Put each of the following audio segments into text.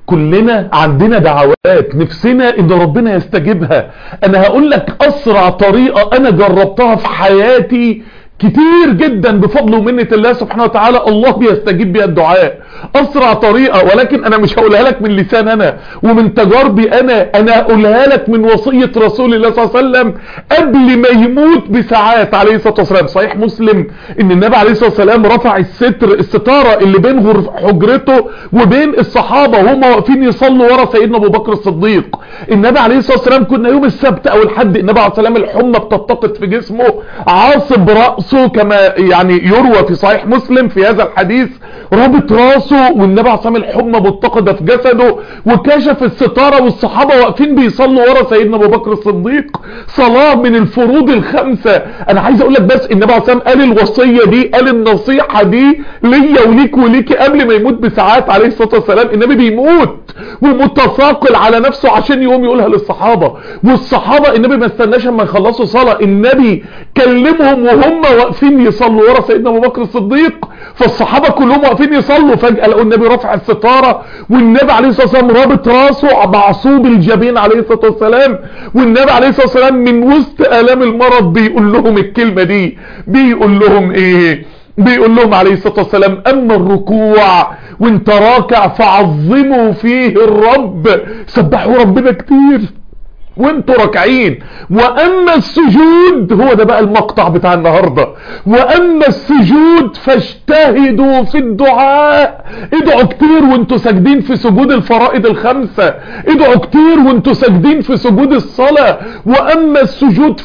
كلنا عندنا دعوات نفسنا ان ربنا يستجيبها انا هقول لك اسرع طريقة انا جربتها في حياتي كتير جدا بفضل ومنة الله سبحانه وتعالى الله بيستجيب بيها الدعاء اسرع طريقة ولكن انا مش هقولها لك من لسان انا ومن تجاربي انا انا هقولها لك من وصية رسول الله صلى الله عليه وسلم قبل ما يموت بساعات عليه الصلاة والسلام صحيح مسلم ان النبي عليه الصلاة والسلام رفع الستر الستارة اللي بين غرف حجرته وبين الصحابة وهم واقفين يصلوا ورا سيدنا ابو بكر الصديق النبي عليه الصلاة والسلام كنا يوم السبت او الحد النبي عليه الصلاة والسلام الحمى بتلتقط في جسمه عاصب رأسه كما يعني يروى في صحيح مسلم في هذا الحديث رابط راسه والنبي عليه الصلاة والسلام الحمى متقدة في جسده وكشف الستارة والصحابة واقفين بيصلوا ورا سيدنا ابو بكر الصديق صلاة من الفروض الخمسة انا عايز اقول لك بس النبي عليه الصلاة والسلام قال الوصية دي قال النصيحة دي ليا وليك وليكي قبل ما يموت بساعات عليه الصلاة والسلام النبي بيموت ومتثاقل على نفسه عشان يقوم يقولها للصحابة والصحابة النبي ما استناش اما يخلصوا صلاة النبي كلمهم وهم واقفين يصلوا ورا سيدنا ابو بكر الصديق فالصحابة كلهم واقفين يصلوا فجأة لقوا النبي رافع الستارة والنبي عليه الصلاة والسلام رابط راسه معصوب الجبين عليه الصلاة والسلام والنبي عليه الصلاة والسلام من وسط آلام المرض بيقول لهم الكلمة دي بيقول لهم ايه بيقول لهم عليه الصلاة والسلام اما الركوع وانت راكع فعظموا فيه الرب سبحوا ربنا كتير وانتوا راكعين واما السجود هو ده بقى المقطع بتاع النهاردة واما السجود فاجتهدوا في الدعاء ادعوا كتير وانتوا ساجدين في سجود الفرائض الخمسة ادعوا كتير وانتوا ساجدين في سجود الصلاة واما السجود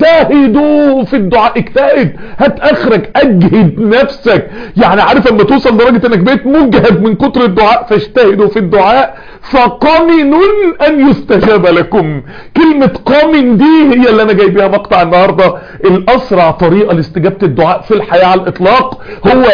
فاجتهدوا في الدعاء اجتهد هات اخرك اجهد نفسك يعني عارف اما توصل لدرجة انك بقيت مجهد من كتر الدعاء فاجتهدوا في الدعاء فقمن ان يستجاب لكم كلمة قامن دي هي اللي انا جاي بيها مقطع النهاردة الاسرع طريقة لاستجابة الدعاء في الحياة على الاطلاق هو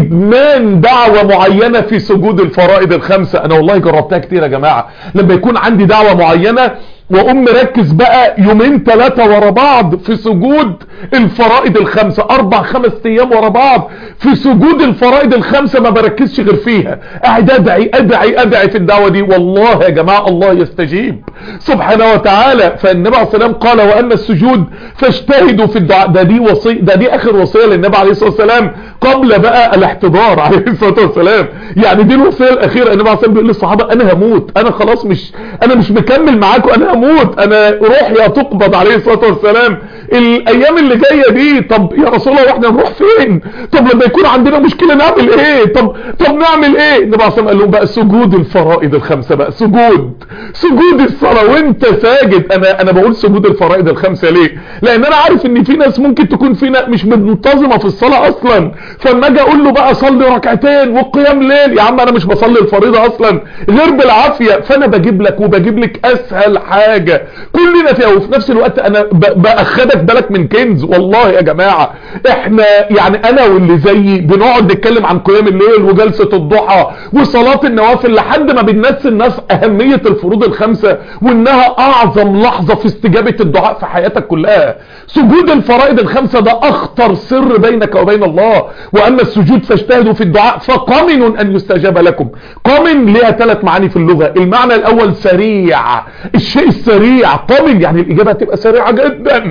ادمان دعوة معينة في سجود الفرائض الخمسة انا والله جربتها كتير يا جماعة لما يكون عندي دعوة معينة واقوم مركز بقى يومين ثلاثة ورا بعض في سجود الفرائض الخمسة اربع خمس ايام ورا بعض في سجود الفرائض الخمسة ما بركزش غير فيها قاعد ادعي ادعي ادعي في الدعوة دي والله يا جماعة الله يستجيب سبحانه وتعالى فالنبي عليه السلام قال واما السجود فاجتهدوا في الدعاء ده دي وصي ده دي اخر وصية للنبي عليه الصلاة والسلام قبل بقى الاحتضار عليه الصلاة والسلام يعني دي الوصية الاخيرة النبي عليه السلام بيقول للصحابة انا هموت انا خلاص مش انا مش مكمل معاكم انا هموت انا روحي هتقبض عليه الصلاة والسلام الايام اللي جاية دي طب يا رسول الله واحنا نروح فين طب لما يكون عندنا مشكلة نعمل ايه طب طب نعمل ايه النبي عليه الصلاة والسلام قال لهم بقى سجود الفرائض الخمسة بقى سجود سجود الصلاة وانت ساجد انا انا بقول سجود الفرائض الخمسة ليه لان انا عارف ان في ناس ممكن تكون فينا مش منتظمة في الصلاة اصلا فلما اجي اقول له بقى صلي ركعتين وقيام ليل يا عم انا مش بصلي الفريضة اصلا غير بالعافية فانا بجيب لك وبجيب لك اسهل حاجة كلنا فيها وفي نفس الوقت انا باخدك بالك من كنز والله يا جماعة احنا يعني انا واللي زيي بنقعد نتكلم عن قيام الليل وجلسة الضحى وصلاة النوافل لحد ما بننسي الناس اهمية الفروض الخمسة وانها اعظم لحظة في استجابة الدعاء في حياتك كلها سجود الفرائض الخمسة ده اخطر سر بينك وبين الله واما السجود فاجتهدوا في الدعاء فقمن ان يستجاب لكم قمن ليها ثلاث معاني في اللغة المعنى الاول سريع الشيء السريع قمن يعني الاجابة هتبقى سريعة جدا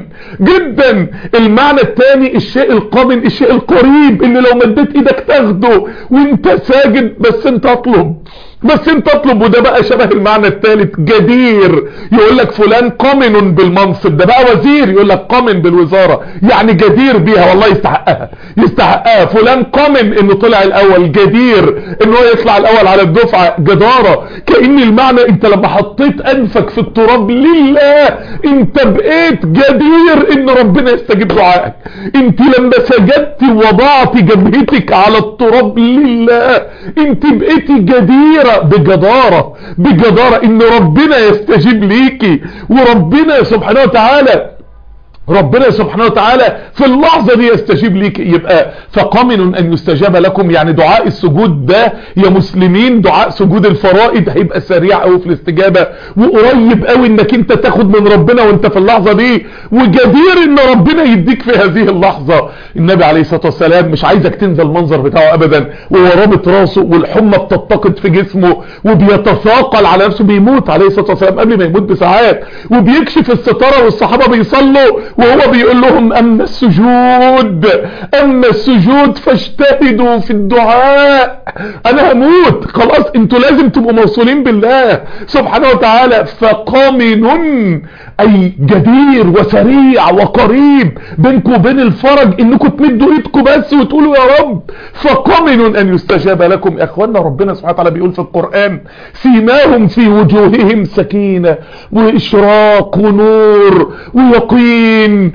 جدا المعنى الثاني الشيء القمن الشيء القريب اللي لو مديت ايدك تاخده وانت ساجد بس انت اطلب بس انت اطلب وده بقى شبه المعنى الثالث جدير يقول لك فلان قمن بالمنصب ده بقى وزير يقول لك قمن بالوزارة يعني جدير بيها والله يستحقها يستحقها فلان قمن انه طلع الاول جدير انه يطلع الاول على الدفعة جدارة كأن المعنى انت لما حطيت انفك في التراب لله انت بقيت جدير ان ربنا يستجيب دعائك انت لما سجدت وضعت جبهتك على التراب لله انت بقيت جدير بجدارة بجدارة ان ربنا يستجيب ليكي وربنا سبحانه وتعالى ربنا سبحانه وتعالى في اللحظة دي يستجيب ليك يبقى فقمن ان يستجاب لكم يعني دعاء السجود ده يا مسلمين دعاء سجود الفرائض هيبقى سريع قوي في الاستجابة وقريب قوي انك انت تاخد من ربنا وانت في اللحظة دي وجدير ان ربنا يديك في هذه اللحظة النبي عليه الصلاة والسلام مش عايزك تنزل المنظر بتاعه ابدا وهو رابط راسه والحمى بتتقد في جسمه وبيتثاقل على نفسه بيموت عليه الصلاة والسلام قبل ما يموت بساعات وبيكشف الستارة والصحابة بيصلوا وهو بيقول لهم اما السجود اما السجود فاجتهدوا في الدعاء انا هموت خلاص انتوا لازم تبقوا موصولين بالله سبحانه وتعالى فقامن اي جدير وسريع وقريب بينكم وبين الفرج انكم تمدوا ايدكم بس وتقولوا يا رب فقامن ان يستجاب لكم يا اخوانا ربنا سبحانه وتعالى بيقول في القرآن سيماهم في وجوههم سكينة واشراق ونور ويقين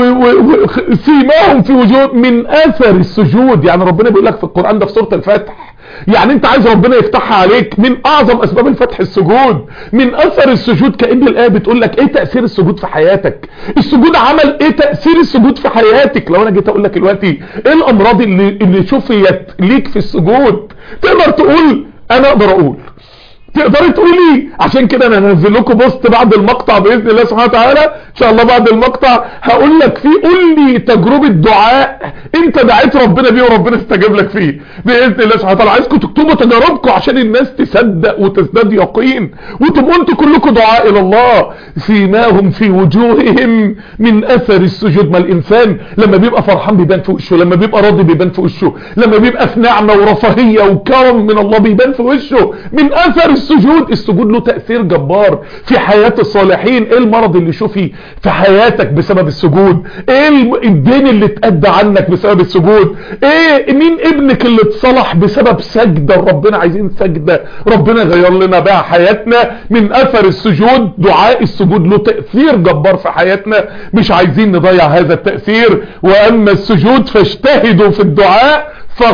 وسيماهم في وجوه من اثر السجود يعني ربنا بيقول لك في القرآن ده في سورة الفتح يعني انت عايز ربنا يفتحها عليك من اعظم اسباب الفتح السجود من اثر السجود كأن الايه بتقول لك ايه تأثير السجود في حياتك السجود عمل ايه تأثير السجود في حياتك لو انا جيت اقول لك دلوقتي ايه الامراض اللي اللي شفيت ليك في السجود تقدر تقول انا اقدر اقول تقدري تقولي عشان كده انا هنزل لكم بوست بعد المقطع باذن الله سبحانه وتعالى ان شاء الله بعد المقطع هقول لك فيه قول لي تجربه دعاء انت دعيت ربنا بيه وربنا استجاب لك فيه باذن الله سبحانه وتعالى عايزكم تكتبوا تجاربكم عشان الناس تصدق وتزداد يقين وتبقوا انتوا كلكم دعاء الى الله سيماهم في وجوههم من اثر السجود ما الانسان لما بيبقى فرحان بيبان في وشه لما بيبقى راضي بيبان في وشه لما بيبقى في نعمه ورفاهيه وكرم من الله بيبان في وشه من اثر السجود السجود له تأثير جبار في حياة الصالحين ايه المرض اللي شوفي في حياتك بسبب السجود ايه الدين اللي اتأدى عنك بسبب السجود ايه مين ابنك اللي اتصلح بسبب سجدة ربنا عايزين سجدة ربنا غير لنا بقى حياتنا من اثر السجود دعاء السجود له تأثير جبار في حياتنا مش عايزين نضيع هذا التأثير واما السجود فاجتهدوا في الدعاء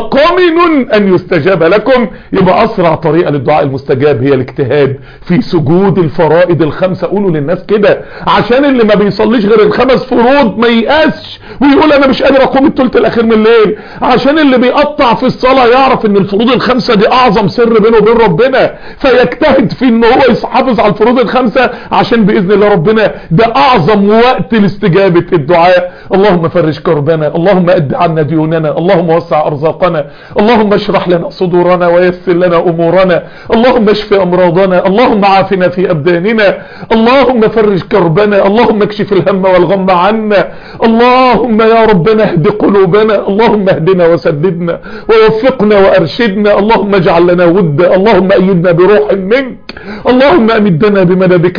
فقمن ان يستجاب لكم يبقى اسرع طريقة للدعاء المستجاب هي الاجتهاد في سجود الفرائض الخمسة قولوا للناس كده عشان اللي ما بيصليش غير الخمس فروض ما يقاسش ويقول انا مش قادر اقوم الثلث الاخير من الليل عشان اللي بيقطع في الصلاة يعرف ان الفروض الخمسة دي اعظم سر بينه وبين ربنا فيجتهد في ان هو يحافظ على الفروض الخمسة عشان باذن الله ربنا ده اعظم وقت لاستجابة الدعاء اللهم فرج كربنا اللهم اد عنا ديوننا اللهم وسع ارزاقنا اللهم اشرح لنا صدورنا ويسر لنا امورنا اللهم اشف امراضنا اللهم عافنا في ابداننا اللهم فرج كربنا اللهم اكشف الهم والغم عنا اللهم يا ربنا اهد قلوبنا اللهم اهدنا وسددنا ووفقنا وارشدنا اللهم اجعل لنا ودا اللهم ايدنا بروح منك اللهم امدنا بمددك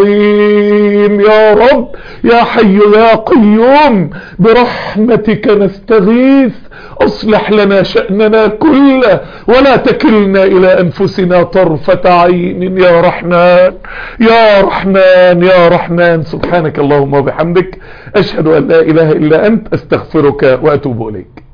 العظيم يا رب يا حي يا قيوم برحمتك نستغيث اصلح لنا شأننا كله ولا تكلنا الى انفسنا طرفة عين يا رحمن يا رحمن يا رحمن سبحانك اللهم وبحمدك اشهد ان لا اله الا انت استغفرك واتوب اليك